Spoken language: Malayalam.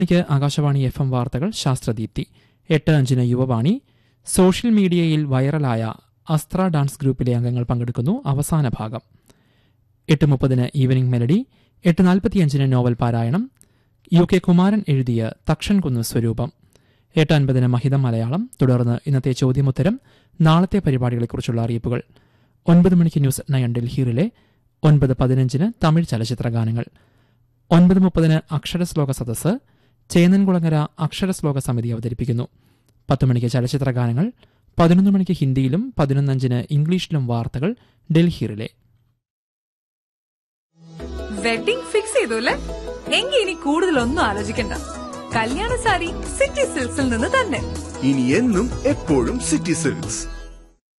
എനിക്ക് ആകാശവാണി എഫ് എം വാർത്തകൾ ശാസ്ത്രദീപ്തി എട്ട് അഞ്ചിന് യുവവാണി സോഷ്യൽ മീഡിയയിൽ വൈറലായ അസ്ത്ര ഡാൻസ് ഗ്രൂപ്പിലെ അംഗങ്ങൾ പങ്കെടുക്കുന്നു അവസാന ഭാഗം എട്ട് മുപ്പതിന് ഈവനിംഗ് മെലഡി എട്ട് നാൽപ്പത്തിയഞ്ചിന് നോവൽ പാരായണം യു കെ കുമാരൻ എഴുതിയ തക്ഷൻ കുന്ന് സ്വരൂപം എട്ട് അൻപതിന് മഹിതം മലയാളം തുടർന്ന് ഇന്നത്തെ ചോദ്യമുത്തരം നാളത്തെ പരിപാടികളെക്കുറിച്ചുള്ള അറിയിപ്പുകൾ ഒൻപത് മണിക്ക് ന്യൂസ് നയൻ ഡൽഹിയിലെ ഒൻപത് പതിനഞ്ചിന് തമിഴ് ചലച്ചിത്ര ഗാനങ്ങൾ ഒൻപത് മുപ്പതിന് അക്ഷരശ്ലോക സദസ്സ് ചേന്നൻകുളങ്ങര അക്ഷരശ്ലോക സമിതി അവതരിപ്പിക്കുന്നു പത്ത് മണിക്ക് ചലച്ചിത്ര ഗാനങ്ങൾ പതിനൊന്ന് മണിക്ക് ഹിന്ദിയിലും പതിനൊന്നഞ്ചിന് ഇംഗ്ലീഷിലും വാർത്തകൾ ഡൽഹിയിലെ വെഡിംഗ് ഫിക്സ് ചെയ്തു അല്ലേ എങ്കിൽ ഇനി കൂടുതലൊന്നും ആലോചിക്കണ്ട കല്യാണ സാരി സിറ്റി സിൽക്സിൽ നിന്ന് തന്നെ ഇനി എന്നും എപ്പോഴും സിറ്റി സിൽക്സ്